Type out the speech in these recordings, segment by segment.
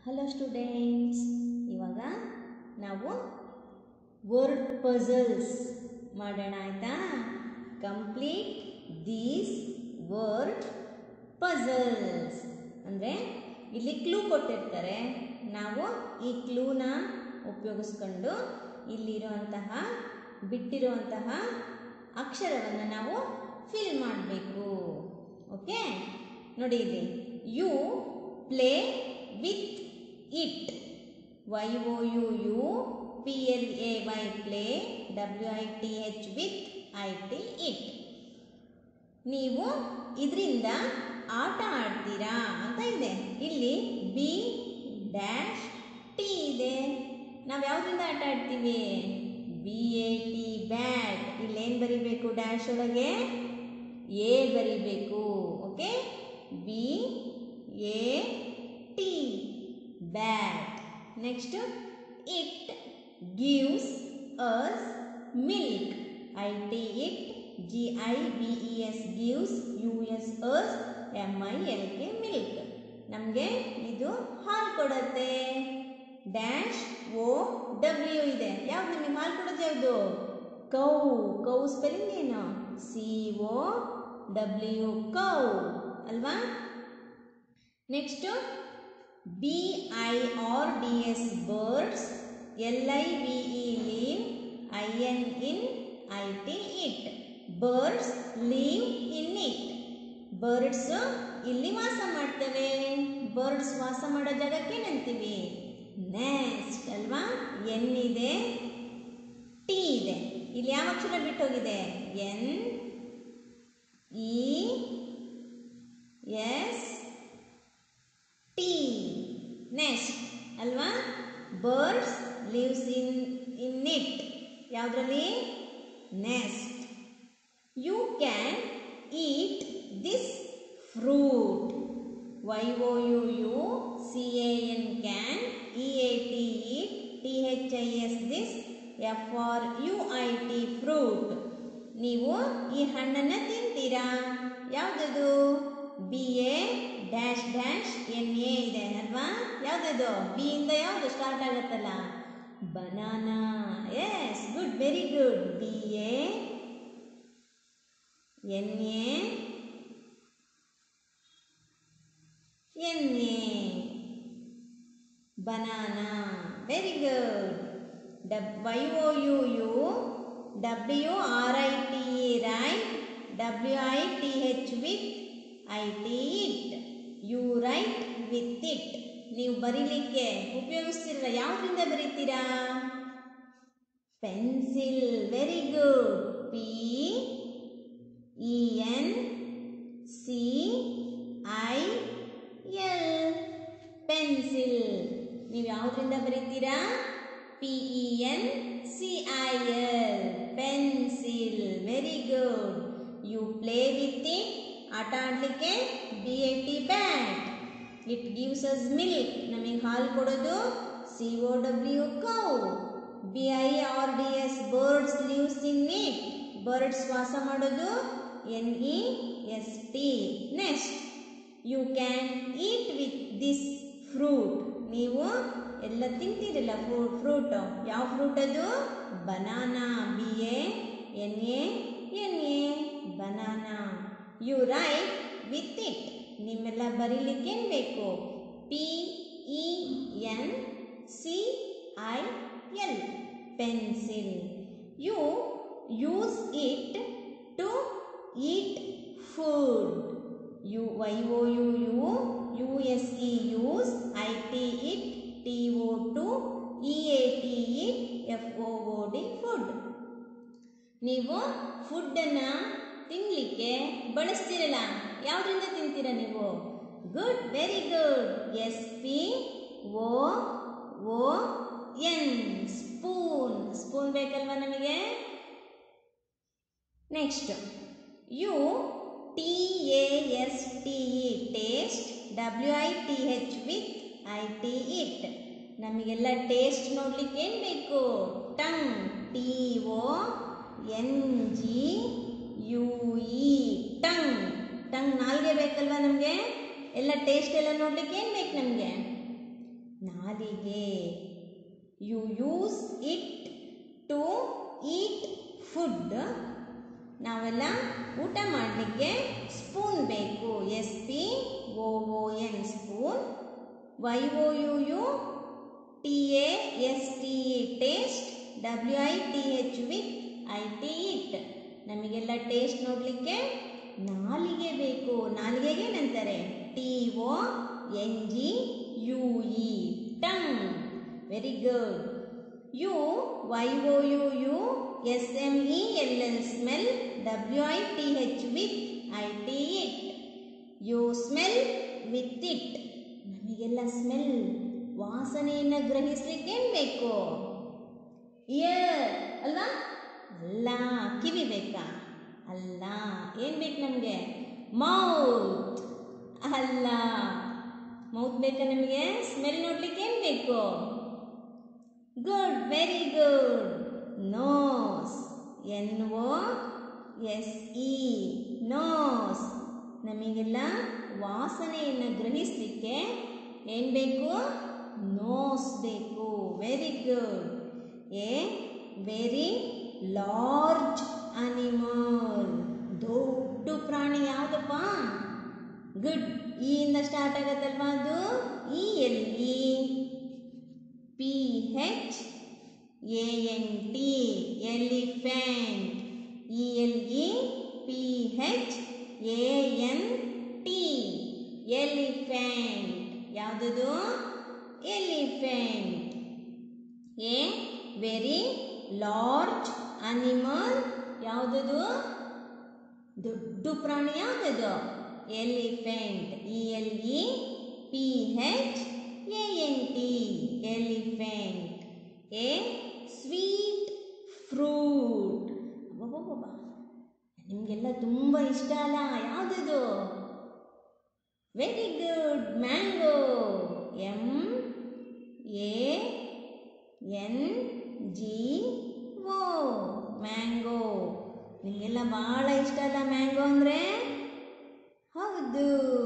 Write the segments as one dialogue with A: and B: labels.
A: hello students ಇವಾಗ ನಾವು word puzzles ಮಾಡೋಣ ಆಯಿತಾ ಕಂಪ್ಲೀಟ್ ದೀಸ್ ವರ್ಡ್ ಪಝಲ್ಸ್ ಅಂದರೆ ಇಲ್ಲಿ ಕ್ಲೂ ಕೊಟ್ಟಿರ್ತಾರೆ ನಾವು ಈ ಕ್ಲೂನ ಉಪಯೋಗಿಸ್ಕೊಂಡು ಇಲ್ಲಿರುವಂತಹ ಬಿಟ್ಟಿರುವಂತಹ ಅಕ್ಷರವನ್ನು ನಾವು ಫಿಲ್ ಮಾಡಬೇಕು ಓಕೆ ನೋಡಿ ಇಲ್ಲಿ you play with it Y O U U P L A Y play W I T H with I T it ನೀವು ಇದರಿಂದ ಆಟ ಆಡ್ತೀರಾ ಅಂತ ಇದೆ ಇಲ್ಲಿ ಬಿ ಡ್ಯಾಶ್ ಟಿ ಇದೆ ನಾವು ಯಾವುದರಿಂದ ಆಟ ಆಡ್ತೀವಿ ಬಿ ಎ ಟಿ ಬ್ಯಾಟ್ ಇಲ್ಲೇನು ಬರಿಬೇಕು ಡ್ಯಾಶ್ ಒಳಗೆ ಎ ಬರಿಬೇಕು okay B A T bat next it gives us milk I T it G I V E S gives U S us M I L K milk ನಮಗೆ ಇದು ಹಾಲು ಕೊಡುತ್ತೆ dash ಓ W ಇದೆ ಯಾವ್ದು ನಿಮಗೆ ಹಾಲು ಕೊಡೋದು ಯಾವುದು ಕೌ ಕೌ ಸ್ಪೆಲ್ಲಿಂಗ್ ಏನು ಸಿ ಓ ಡಬ್ಲ್ಯೂ ಕೌ ಅಲ್ವಾ next B I R D S birds L I V E live I N in I T it birds live in it birds ಇಲ್ಲಿ ವಾಸ ಮಾಡ್ತವೆ ಬರ್ಡ್ಸ್ ವಾಸ ಮಾಡೋ ಜಾಗಕ್ಕೆ ಏನಂತೀವಿ next ಅಲ್ವಾ ಎನ್ ಇದೆ ಟಿ ಇದೆ ಇಲ್ಲಿ ಯಾವ ಅಕ್ಷರ ಬಿಟ್ಟು ಹೋಗಿದೆ N E S T nest ಅಲ್ವಾ birds lives in in it ಯಾವುದರಲ್ಲಿ nest you can eat this fruit Y O U you C A N can E A T it T H I S this F R U I T fruit ನೀವು ಈ ಹಣ್ಣನ್ನು ತಿಂತೀರಾ ಯಾವುದದು B A dash dash N A ಇದೆ ಅಲ್ವಾ ಯಾವುದದು B ಇಂದ ಯಾವುದು ಸ್ಟಾರ್ಟ್ ಆಗುತ್ತಲ್ಲ banana yes good very good B A N A N A banana very good ಡಬ್ Y O U you W R I T E write W I T H with I T it you write with it ನೀವು ಬರೀಲಿಕ್ಕೆ ಉಪಯೋಗಿಸ್ತಿರಲ್ಲ ಯಾವುದರಿಂದ ಬರೀತೀರಾ pencil very good P E N C I L pencil ನೀವು ಯಾವುದರಿಂದ ಬರೀತೀರಾ P E N C I L pencil very good you play with it ಆಟ ಆಡಲಿಕ್ಕೆ B A T bat it gives us milk ನಮಗೆ ಹಾಲು ಕೊಡೋದು C O W cow B I R D S birds lives in it birds ವಾಸ ಮಾಡೋದು N E S T next you can eat with this fruit ನೀವು ಎಲ್ಲ ತಿಂತೀರಲ್ಲ fruit fruit ಯಾವ fruit ಅದು banana B A N A N A banana you write with it ನಿಮ್ಮೆಲ್ಲ ಬರೀಲಿಕ್ಕೆ ಏನು ಬೇಕು P E N C I L pencil you use it to eat food you Y O U you you S E use I T it T O to E A T eat F O O D food ನೀವು ಫುಡ್ಡನ್ನು ತಿನ್ನಲಿಕ್ಕೆ ಬಳಸ್ತಿರಲ್ಲ ಯಾವುದರಿಂದ ತಿಂತೀರ ನೀವು good very good S P O O N spoon spoon ಬೇಕಲ್ವಾ ನಮಗೆ next you T A S T E taste W I T H with I T it ನಮಗೆಲ್ಲ ಟೇಸ್ಟ್ ನೋಡ್ಲಿಕ್ಕೆ ಏನು ಬೇಕು tongue T O N G U E tongue tongue ನಾಲ್ಗೆ ಬೇಕಲ್ವಾ ನಮಗೆ ಎಲ್ಲ ಟೇಸ್ಟ್ ಎಲ್ಲ ನೋಡ್ಲಿಕ್ಕೆ ಏನು ಬೇಕು ನಮಗೆ ನಾಲಿಗೆ you use it to eat food ನಾವೆಲ್ಲ ಊಟ ಮಾಡಲಿಕ್ಕೆ ಸ್ಪೂನ್ ಬೇಕು S P O O N spoon Y O U you T A S T E taste W I T H with I T it ನಮಗೆಲ್ಲ taste ನೋಡಲಿಕ್ಕೆ ನಾಲಿಗೆ ಬೇಕು ನಾಲಿಗೆಗೆ ಏನಂತಾರೆ T O N G U E tongue very good you Y O U you S M E L L smell W I T H with I T it you smell with it ನಮಗೆಲ್ಲ smell ವಾಸನೆಯನ್ನು ಗ್ರಹಿಸ್ಲಿಕ್ಕೆ ಏನ್ ಬೇಕು year ಅಲ್ವಾ ಅಲ್ಲ ಕಿವಿ ಬೇಕಾ ಅಲ್ಲ ಏನು ಬೇಕು ನಮಗೆ ಮೌತ್ ಅಲ್ಲ ಮೌತ್ ಬೇಕಾ ನಮಗೆ ಸ್ಮೆಲ್ ನೋಡ್ಲಿಕ್ಕೆ ಏನು ಬೇಕು good very good nose N O S E nose ನಮಗೆಲ್ಲ ವಾಸನೆಯನ್ನು ಗ್ರಹಿಸಲಿಕ್ಕೆ ಏನು ಬೇಕು ನೋಸ್ ಬೇಕು very good a very large animal ದೊಡ್ಡ ಪ್ರಾಣಿ ಯಾವುದಪ್ಪ ಗುಡ್ ಇಯಿಂದ ಸ್ಟಾರ್ಟ್ ಆಗತ್ತಲ್ವಾ ಅದು E L E P H A N T elephant E L E P H A N T elephant ಯಾವುದದು elephant a very large animal ಯಾವುದದು ದೊಡ್ಡ ಪ್ರಾಣಿ ಯಾವುದದು elephant E L E P H A N T elephant a sweet fruit ಅಬ್ಬಬ್ಬಬ್ಬ ನಿಮಗೆಲ್ಲ ತುಂಬ ಇಷ್ಟ ಅಲ್ಲ ಯಾವುದಿದು very good mango M A N G O mango ನಿಮಗೆಲ್ಲ ಭಾಳ ಇಷ್ಟ ಅಲ್ಲ ಮ್ಯಾಂಗೋ ಅಂದರೆ ಹೌದು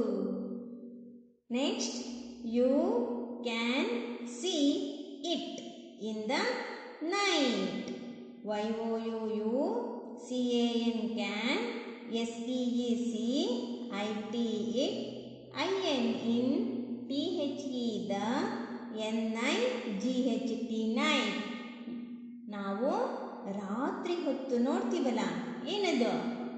A: next you can see it in the night Y O U you C A N can S E E see I T it I N in T H E the N I G H T night ನಾವು ರಾತ್ರಿ ಹೊತ್ತು ನೋಡ್ತೀವಲ್ಲ ಏನದು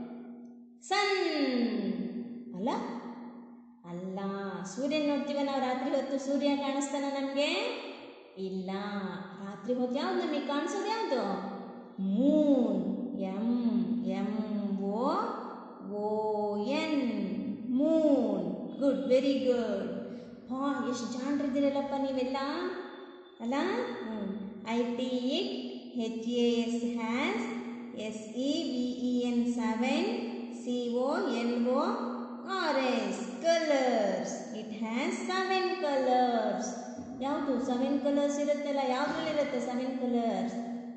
A: ಸನ್ ಅಲ್ಲ ಅಲ್ಲ ಸೂರ್ಯನ ನೋಡ್ತೀವ ನಾವು ರಾತ್ರಿ ಹೊತ್ತು ಸೂರ್ಯ ಕಾಣಿಸ್ತಾನ ನಮಗೆ ಇಲ್ಲ ರಾತ್ರಿ ಹೊತ್ತು ಯಾವ್ದು ನಮಗೆ ಕಾಣಿಸೋದು ಯಾವುದು moon M M O O N moon good very good ಹಾ ಎಷ್ಟು ಜಾಣ್ರಿದ್ದೀರಲ್ಲಪ್ಪ ನೀವೆಲ್ಲ ಅಲ್ಲ I T it H A S has S E V E N seven C O L O R S colours it has seven colours ಯಾವುದು seven colours ಇರುತ್ತಲ್ಲ ಯಾವುದ್ರಲ್ಲಿರುತ್ತೆ seven colours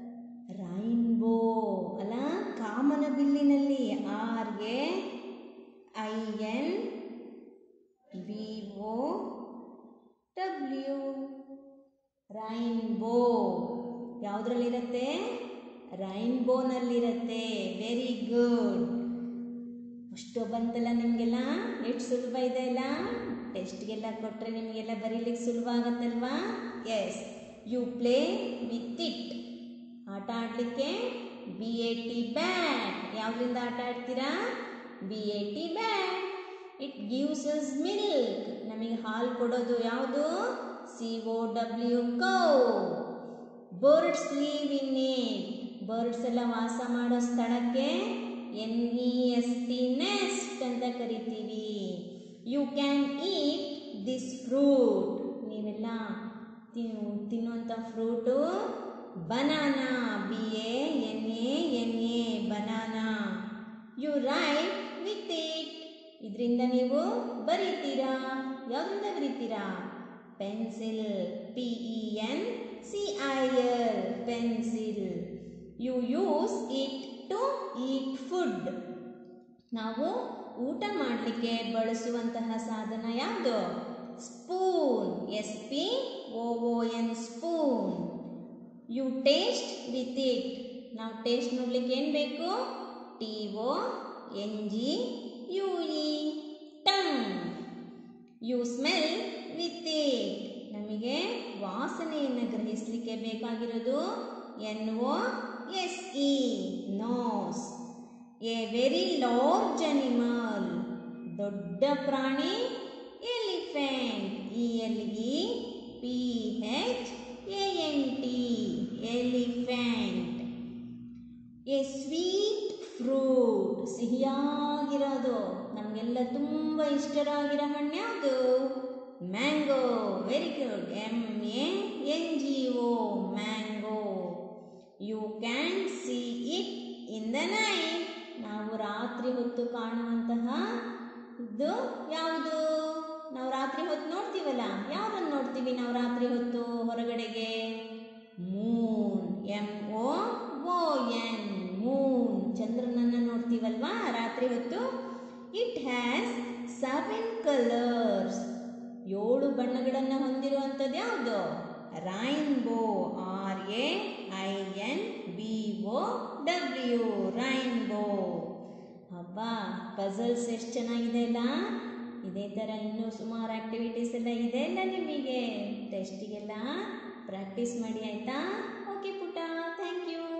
A: rainbow ಅಲ್ಲ ಕಾಮನ ಬಿಲ್ಲಿನಲ್ಲಿ ಆರ್ಗೆ I N V O W rainbow ಯಾವುದ್ರಲ್ಲಿರುತ್ತೆ ರೈನ್ಬೋನಲ್ಲಿರುತ್ತೆ very good ಅಷ್ಟು ಬಂತಲ್ಲ ನಿಮಗೆಲ್ಲ ಎಷ್ಟು ಸುಲಭ ಇದೆ ಅಲ್ಲ ಟೆಸ್ಟ್ಗೆಲ್ಲ ಕೊಟ್ಟರೆ ನಿಮಗೆಲ್ಲ ಬರೀಲಿಕ್ಕೆ ಸುಲಭ ಆಗತ್ತಲ್ವಾ yes you play with it ಆಟ ಆಡಲಿಕ್ಕೆ ಬಿ ಎ ಟಿ ಬ್ಯಾಟ್ ಯಾವುದರಿಂದ ಆಟ ಆಡ್ತೀರಾ B A T bat it gives us milk ನಮಗೆ ಹಾಲು ಕೊಡೋದು ಯಾವುದು C O W cow birds live in it birds ಎಲ್ಲ ವಾಸ ಮಾಡೋ ಸ್ಥಳಕ್ಕೆ N E S T nest ಅಂತ ಕರಿತೀವಿ you can eat this fruit ನೀವೆಲ್ಲ ತಿನ್ನು ತಿನ್ನುವಂಥ fruit banana B A N A N A banana you write with it ಇದರಿಂದ ನೀವು ಬರೀತೀರಾ ಯಾವುದರಿಂದ ಬರೀತೀರಾ pencil P E N C I L pencil you use it to eat food ನಾವು ಊಟ ಮಾಡಲಿಕ್ಕೆ ಬಳಸುವಂತಹ ಸಾಧನ ಯಾವುದು spoon S P O you taste with it ನಾವು ಟೇಸ್ಟ್ ನೋಡ್ಲಿಕ್ಕೆ ಏನು ಬೇಕು T O N G U E tongue you smell with it ನಮಗೆ ವಾಸನೆಯನ್ನು ಗ್ರಹಿಸಲಿಕ್ಕೆ ಬೇಕಾಗಿರೋದು N O S E nose a very large animal ದೊಡ್ಡ ಪ್ರಾಣಿ elephant E L E P H A N T elephant a sweet fruit ಸಿಹಿಯಾಗಿರೋದು ನಮಗೆಲ್ಲ ತುಂಬ ಇಷ್ಟರಾಗಿರೋ ಹಣ್ಣು ಯಾವುದು mango very good M A N G O mango you can see it in the night ನಾವು ರಾತ್ರಿ ಹೊತ್ತು ಕಾಣುವಂತಹ ಇದು ಯಾವುದು ನಾವು ರಾತ್ರಿ ಹೊತ್ತು ನೋಡ್ತೀವಲ್ಲ ಯಾರನ್ನು ನೋಡ್ತೀವಿ ನಾವು ರಾತ್ರಿ ಹೊತ್ತು ಹೊರಗಡೆಗೆ moon M O O N moon ಚಂದ್ರನನ್ನು ನೋಡ್ತೀವಲ್ವಾ ರಾತ್ರಿ ಹೊತ್ತು ಇಟ್ ಹ್ಯಾಸ್ ಸೆವೆನ್ ಕಲರ್ಸ್ ಏಳು ಬಣ್ಣಗಳನ್ನು ಹೊಂದಿರುವಂಥದ್ದು ಯಾವುದು rainbow R A I N B O W rainbow ಹಬ್ಬ ಪಝಲ್ಸ್ ಎಷ್ಟು ಚೆನ್ನಾಗಿದೆ ಅಲ್ಲ ಇದೇ ಥರ ಇನ್ನೂ ಸುಮಾರು ಆ್ಯಕ್ಟಿವಿಟೀಸ್ ಎಲ್ಲ ಇದೆ ಅಲ್ಲ ನಿಮಗೆ ಟೆಸ್ಟಿಗೆಲ್ಲ ಪ್ರಾಕ್ಟೀಸ್ ಮಾಡಿ ಆಯಿತಾ ಓಕೆ ಪುಟ್ಟ ಥ್ಯಾಂಕ್ ಯು